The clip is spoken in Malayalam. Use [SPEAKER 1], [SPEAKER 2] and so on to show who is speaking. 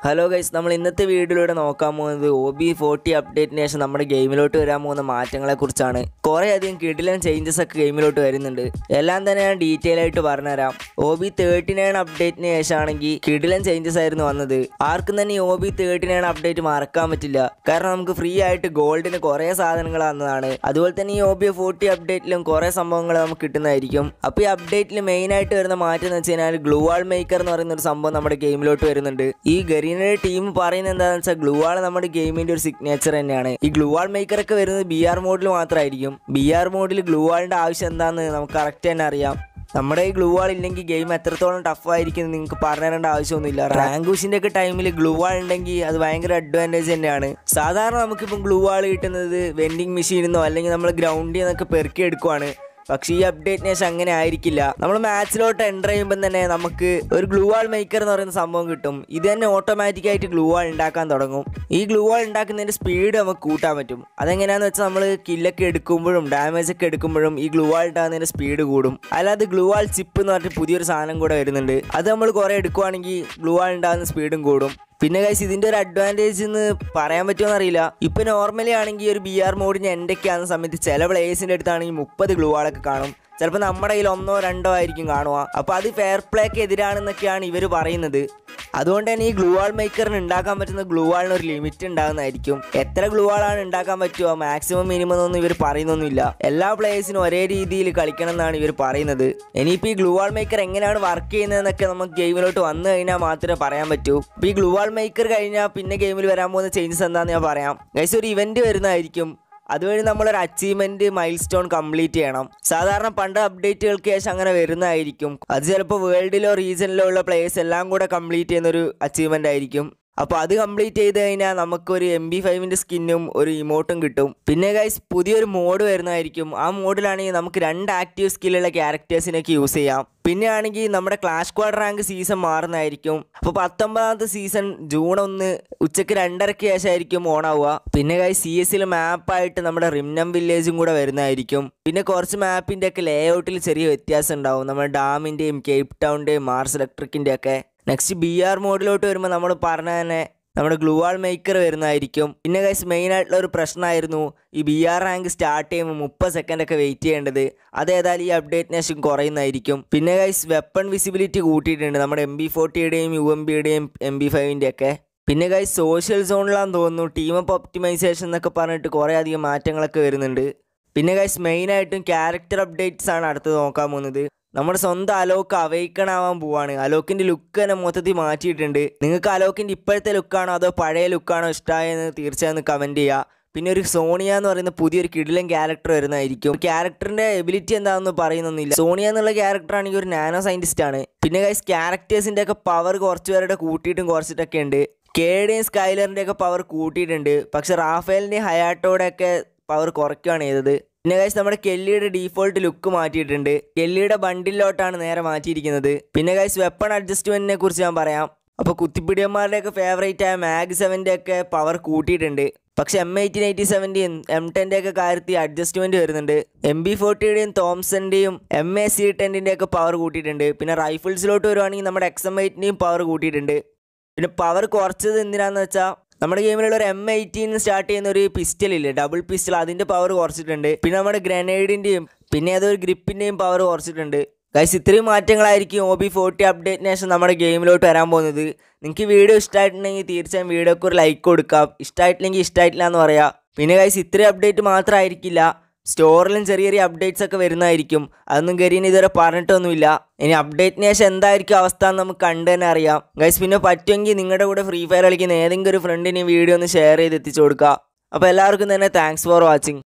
[SPEAKER 1] ഹലോ ഗൈസ് നമ്മൾ ഇന്നത്തെ വീഡിയോയിലൂടെ നോക്കാൻ പോകുന്നത് ഒ ബി ഫോർട്ടി അപ്ഡേറ്റിന് ശേഷം നമ്മുടെ ഗെയിമിലോട്ട് വരാൻ പോകുന്ന മാറ്റങ്ങളെ കുറിച്ചാണ് കുറേ അധികം കിടിലൻ ചേഞ്ചസ് ഒക്കെ ഗെയിമിലോട്ട് വരുന്നുണ്ട് എല്ലാം തന്നെ ഞാൻ ഡീറ്റെയിൽ ആയിട്ട് പറഞ്ഞുതരാം ഒ ബി തേർട്ടി നയൻ അപ്ഡേറ്റിന് ശേഷമാണെങ്കിൽ കിടിലൻ ചേഞ്ചസ് ആയിരുന്നു വന്നത് ആർക്കും തന്നെ O B thirty nine update മറക്കാൻ പറ്റില്ല കാരണം നമുക്ക് ഫ്രീ ആയിട്ട് ഗോൾഡിന് കുറേ സാധനങ്ങൾ വന്നതാണ് അതുപോലെ തന്നെ ഈ ഒ ബി ഫോർട്ടി അപ്ഡേറ്റിലും കുറേ സംഭവങ്ങൾ നമുക്ക് കിട്ടുന്നതായിരിക്കും അപ്പോൾ ഈ അപ്ഡേറ്റിൽ മെയിൻ ആയിട്ട് വരുന്ന മാറ്റം എന്ന് വെച്ച് കഴിഞ്ഞാൽ ഗ്ലൂവാൾ മേക്കർ എന്ന് പറയുന്ന ഒരു സംഭവം നമ്മുടെ ഗെയിമിലോട്ട് വരുന്നുണ്ട് ഈ ഗരീനയുടെ ടീം പറയുന്നത് എന്താണെന്ന് വെച്ചാൽ ഗ്ലൂവാൾ നമ്മുടെ ഗെയിമിന്റെ ഒരു സിഗ്നേച്ചർ തന്നെയാണ് ഈ ഗ്ലൂവാൾ മേക്കർ ഒക്കെ വരുന്നത് ബി ആർ മോഡിൽ മാത്രമായിരിക്കും ബി ആർ മോഡിൽ ഗ്ലൂവാളിന്റെ ആവശ്യം എന്താണെന്ന് നമുക്ക് കറക്റ്റ് തന്നെ അറിയാം നമ്മുടെ ഈ ഗ്ലൂ വാൾ ഇല്ലെങ്കിൽ ഗെയിം എത്രത്തോളം ടഫ് ആയിരിക്കും എന്ന് നിങ്ങൾക്ക് പറഞ്ഞു തരേണ്ട ആവശ്യമൊന്നുമില്ല റാങ്കൂഷിന്റെ ഒക്കെ ടൈമിൽ ഗ്ലൂ വാൾ ഉണ്ടെങ്കിൽ അത് ഭയങ്കര അഡ്വാൻറ്റേജ് തന്നെയാണ് സാധാരണ നമുക്കിപ്പം ഗ്ലൂ വാൾ കിട്ടുന്നത് വെൻഡിങ് മെഷീനിൽ നിന്നോ അല്ലെങ്കിൽ നമ്മൾ ഗ്രൗണ്ടിൽ നിന്നൊക്കെ പെറുക്കി എടുക്കുവാണ് പക്ഷേ ഈ അപ്ഡേറ്റിന് ശേഷം അങ്ങനെ ആയിരിക്കില്ല നമ്മൾ മാച്ചിലോട്ട് എൻ്റർ ചെയ്യുമ്പോൾ തന്നെ നമുക്ക് ഒരു ഗ്ലൂ വാൾ മേക്കർ എന്ന് പറയുന്ന സംഭവം കിട്ടും ഇത് തന്നെ ഓട്ടോമാറ്റിക് ആയിട്ട് ഗ്ലൂ വാൾ ഉണ്ടാക്കാൻ തുടങ്ങും ഈ ഗ്ലൂ വാൾ ഉണ്ടാക്കുന്നതിൻ്റെ സ്പീഡ് നമുക്ക് കൂട്ടാൻ പറ്റും അതെങ്ങനെയാണെന്ന് വെച്ചാൽ നമ്മൾ കില്ലൊക്കെ എടുക്കുമ്പോഴും ഡാമേജ് ഒക്കെ എടുക്കുമ്പോഴും ഈ ഗ്ലൂ വാൾ ഉണ്ടാകുന്നതിൻ്റെ സ്പീഡ് കൂടും അല്ലാതെ ഗ്ലൂ വാൾ ചിപ്പ് എന്ന് പറഞ്ഞിട്ട് പുതിയൊരു സാധനം കൂടെ വരുന്നുണ്ട് അത് നമ്മൾ കുറേ എടുക്കുവാണെങ്കിൽ ഗ്ലൂ വാൾ ഉണ്ടാകുന്ന സ്പീഡും കൂടും പിന്നെ ഗൈസ് ഇതിന്റെ ഒരു അഡ്വാൻറ്റേജ് എന്ന് പറയാൻ പറ്റുമോ അറിയില്ല ഇപ്പൊ നോർമലി ആണെങ്കിൽ ഒരു ബി ആർ മോഡിന് എൻ്റെ ആകുന്ന സമയത്ത് ചില പ്ലേയേഴ്സിന്റെ അടുത്താണെങ്കിൽ മുപ്പത് ഗ്ലൂ ആളൊക്കെ കാണും ചിലപ്പോൾ നമ്മുടെ കയ്യിൽ ഒന്നോ രണ്ടോ ആയിരിക്കും കാണുക അപ്പോൾ അത് ഫെയർ പ്ലേക്ക് എതിരാണെന്നൊക്കെയാണ് ഇവർ പറയുന്നത് അതുകൊണ്ട് തന്നെ ഈ ഗ്ലൂ വാൾ മേക്കറിന് ഉണ്ടാക്കാൻ പറ്റുന്ന ഗ്ലൂ വാളിന് ഒരു ലിമിറ്റ് ഉണ്ടാകുന്നതായിരിക്കും എത്ര ഗ്ലൂ വാളാണ് ഉണ്ടാക്കാൻ പറ്റുമോ മാക്സിമം മിനിമം ഒന്നും ഇവർ പറയുന്നൊന്നുമില്ല എല്ലാ പ്ലേയേഴ്സിനും ഒരേ രീതിയിൽ കളിക്കണം എന്നാണ് ഇവർ പറയുന്നത് ഇനിയിപ്പോൾ ഈ ഗ്ലൂ വാൾ മേക്കർ എങ്ങനെയാണ് വർക്ക് ചെയ്യുന്നതെന്നൊക്കെ നമുക്ക് ഗെയിമിലോട്ട് വന്നു കഴിഞ്ഞാൽ മാത്രമേ പറയാൻ പറ്റൂ ഇപ്പോൾ ഈ ഗ്ലൂ വാൾ മേക്കർ കഴിഞ്ഞാൽ പിന്നെ ഗെയിമിൽ വരാൻ പോകുന്ന ചേഞ്ചസ് എന്താണെന്ന് ഞാൻ പറയാം ഗൈസ് ഒരു ഇവന്റ് വരുന്നതായിരിക്കും അതുവഴി നമ്മളൊരു അച്ചീവ്മെന്റ് മൈൽ സ്റ്റോൺ കംപ്ലീറ്റ് ചെയ്യണം സാധാരണ പണ്ട് അപ്ഡേറ്റുകൾക്ക് ശേഷം അങ്ങനെ വരുന്നതായിരിക്കും അത് ചിലപ്പോൾ വേൾഡിലോ റീജിയനിലോ ഉള്ള പ്ലേയേഴ്സ് എല്ലാം കൂടെ കംപ്ലീറ്റ് ചെയ്യുന്ന ഒരു അച്ചീവ്മെന്റ് ആയിരിക്കും അപ്പോൾ അത് കംപ്ലീറ്റ് ചെയ്ത് കഴിഞ്ഞാൽ നമുക്കൊരു എം ബി ഫൈവിൻ്റെ സ്കിന്നും ഒരു ഇമോട്ടും കിട്ടും പിന്നെ ഗൈസ് പുതിയൊരു മോഡ് വരുന്നതായിരിക്കും ആ മോഡിലാണെങ്കിൽ നമുക്ക് രണ്ട് ആക്റ്റീവ് സ്കില്ലുള്ള ക്യാരക്ടേഴ്സിനൊക്കെ യൂസ് ചെയ്യാം പിന്നെ ആണെങ്കിൽ നമ്മുടെ ക്ലാഷ് സ്ക്വാഡ് റാങ്ക് സീസൺ മാറുന്നതായിരിക്കും അപ്പോൾ പത്തൊമ്പതാമത്തെ സീസൺ ജൂൺ ഒന്ന് ഉച്ചയ്ക്ക് രണ്ടരയ്ക്ക് ശേഷമായിരിക്കും ഓൺ ആവുക പിന്നെ കൈ സി എസിൽ മാപ്പായിട്ട് നമ്മുടെ റിംനം വില്ലേജും കൂടെ വരുന്നതായിരിക്കും പിന്നെ കുറച്ച് മാപ്പിൻ്റെ ഒക്കെ ലേ ഔട്ടിൽ ചെറിയ വ്യത്യാസം ഉണ്ടാവും നമ്മുടെ ഡാമിൻ്റെയും കേപ്പ് ടൗണിൻ്റെയും മാർസ് ഇലക്ട്രിക്കിൻ്റെ ഒക്കെ നെക്സ്റ്റ് ബി ആർ മോഡിലോട്ട് വരുമ്പോൾ നമ്മൾ പറഞ്ഞ തന്നെ നമ്മുടെ ഗ്ലൂവാൾ മേക്കർ വരുന്നതായിരിക്കും പിന്നെ ഗൈസ് മെയിൻ ആയിട്ടുള്ള ഒരു പ്രശ്നമായിരുന്നു ഈ ബി ആർ റാങ്ക് സ്റ്റാർട്ട് ചെയ്യുമ്പോൾ മുപ്പത് സെക്കൻഡ് ഒക്കെ വെയിറ്റ് ചെയ്യേണ്ടത് അത് ഏതായാലും ഈ അപ്ഡേറ്റിന് ശേഷം കുറയുന്നതായിരിക്കും പിന്നെ ഗൈസ് വെപ്പൺ വിസിബിലിറ്റി കൂട്ടിയിട്ടുണ്ട് നമ്മുടെ എം ബി ഫോർട്ടിയുടെയും യു എം ബിയുടെയും എം ബി ഫൈവിൻ്റെ ഒക്കെ പിന്നെ ഗൈസ് സോഷ്യൽ സോണിലാന്ന് തോന്നുന്നു ടീം അപ്പ് ഒപ്റ്റിമൈസേഷൻ എന്നൊക്കെ പറഞ്ഞിട്ട് കുറേ അധികം മാറ്റങ്ങളൊക്കെ വരുന്നുണ്ട് പിന്നെ ഗൈസ് മെയിനായിട്ടും ക്യാരക്ടർ അപ്ഡേറ്റ്സ് ആണ് അടുത്ത് നോക്കാൻ പോകുന്നത് നമ്മുടെ സ്വന്തം അലോക്ക് അവൈക്കൺ ആവാൻ പോവാണ് അലോക്കിന്റെ ലുക്ക് തന്നെ മൊത്തത്തിൽ മാറ്റിയിട്ടുണ്ട് നിങ്ങൾക്ക് അലോക്കിന്റെ ഇപ്പോഴത്തെ ലുക്കാണോ അതോ പഴയ ലുക്കാണോ ഇഷ്ടമായെന്ന് തീർച്ചയായും കമന്റ് ചെയ്യുക പിന്നെ ഒരു സോണിയ എന്ന് പറയുന്ന പുതിയൊരു കിടിലൻ ക്യാരക്ടർ വരുന്നതായിരിക്കും ക്യാരക്ടറിന്റെ എബിലിറ്റി എന്താണെന്ന് പറയുന്നൊന്നുമില്ല സോണിയ എന്നുള്ള ക്യാരക്ടർ ആണെങ്കിൽ ഒരു നാനോ സയന്റിസ്റ്റ് ആണ് പിന്നെ ഗൈസ് ക്യാരക്ടേഴ്സിന്റെ ഒക്കെ പവർ കുറച്ച് പേരുടെ കൂട്ടിയിട്ടും കുറച്ചിട്ടൊക്കെ ഉണ്ട് കേയുടെയും സ്കൈലറിന്റെ ഒക്കെ പവർ കൂട്ടിയിട്ടുണ്ട് പക്ഷെ റാഫേലിന്റെയും ഹയാട്ടോടെ ഒക്കെ പവർ കുറയ്ക്കുകയാണ് ചെയ്തത് പിന്നെ ഗൈസ് നമ്മുടെ കെല്ലിയുടെ ഡീഫോൾട്ട് ലുക്ക് മാറ്റിയിട്ടുണ്ട് കെല്ലിയുടെ ബണ്ടിലോട്ടാണ് നേരെ മാറ്റിയിരിക്കുന്നത് പിന്നെ ഗൈസ് വെപ്പൺ അഡ്ജസ്റ്റ്മെന്റിനെ കുറിച്ച് ഞാൻ പറയാം അപ്പോൾ കുത്തിപ്പിടിയന്മാരുടെ ഒക്കെ ഫേവറേറ്റ് ആയ മാഗ് സെവൻ്റെ ഒക്കെ പവർ കൂട്ടിയിട്ടുണ്ട് പക്ഷെ എം എയ്റ്റീൻ എയ്റ്റി സെവൻ്റെയും എം ടെൻ്റെ ഒക്കെ കാര്യത്തിൽ അഡ്ജസ്റ്റ്മെന്റ് വരുന്നുണ്ട് എം ബി ഫോർട്ടിയുടെയും തോംസന്റെയും എം എ സി ടെന്നിൻ്റെ ഒക്കെ പവർ കൂട്ടിയിട്ടുണ്ട് പിന്നെ റൈഫിൾസിലോട്ട് വരുവാണെങ്കിൽ നമ്മുടെ എക്സ് എം എയ്റ്റിൻ്റെയും പവർ കൂട്ടിയിട്ടുണ്ട് പിന്നെ പവർ കുറച്ചത് എന്തിനാന്ന് വെച്ചാൽ നമ്മുടെ ഗെയിമിലുള്ള ഒരു എം എയ്റ്റീൻ സ്റ്റാർട്ട് ചെയ്യുന്ന ഒരു പിസ്റ്റൽ ഇല്ലേ ഡബിൾ പിസ്റ്റൽ അതിന്റെ പവർ കുറച്ചിട്ടുണ്ട് പിന്നെ നമ്മുടെ ഗ്രനേഡിന്റെയും പിന്നെ അതൊരു ഗ്രിപ്പിന്റെയും പവർ കുറച്ചിട്ടുണ്ട് ഗൈസ് ഇത്രയും മാറ്റങ്ങളായിരിക്കും ഒ ബി ഫോർട്ടി അപ്ഡേറ്റിന് ശേഷം നമ്മുടെ ഗെയിമിലോട്ട് വരാൻ പോകുന്നത് നിങ്ങൾക്ക് വീഡിയോ ഇഷ്ടമായിട്ടുണ്ടെങ്കിൽ തീർച്ചയായും വീഡിയോക്ക് ഒരു ലൈക്ക് കൊടുക്കാം ഇഷ്ടമായിട്ടില്ലെങ്കിൽ ഇഷ്ടമായിട്ടില്ല എന്ന് പറയാം പിന്നെ ഗൈസ് ഇത്രയും അപ്ഡേറ്റ് മാത്രമായിരിക്കില്ല സ്റ്റോറിലും ചെറിയ ചെറിയ അപ്ഡേറ്റ്സ് ഒക്കെ വരുന്നതായിരിക്കും അതൊന്നും ഗരീൻ ഇതുവരെ പറഞ്ഞിട്ടൊന്നുമില്ല ഇനി അപ്ഡേറ്റിന് ശേഷം എന്തായിരിക്കും അവസ്ഥ എന്ന് നമുക്ക് കണ്ടു തന്നെ അറിയാം ഗൈസ് പിന്നെ പറ്റുമെങ്കിൽ നിങ്ങളുടെ കൂടെ ഫ്രീ ഫയർ കളിക്കുന്ന ഏതെങ്കിലും ഒരു ഫ്രണ്ടിന് വീഡിയോ ഒന്ന് ഷെയർ ചെയ്ത് എത്തിച്ചു കൊടുക്കുക അപ്പോൾ എല്ലാവർക്കും തന്നെ താങ്ക്സ് ഫോർ വാച്ചിങ്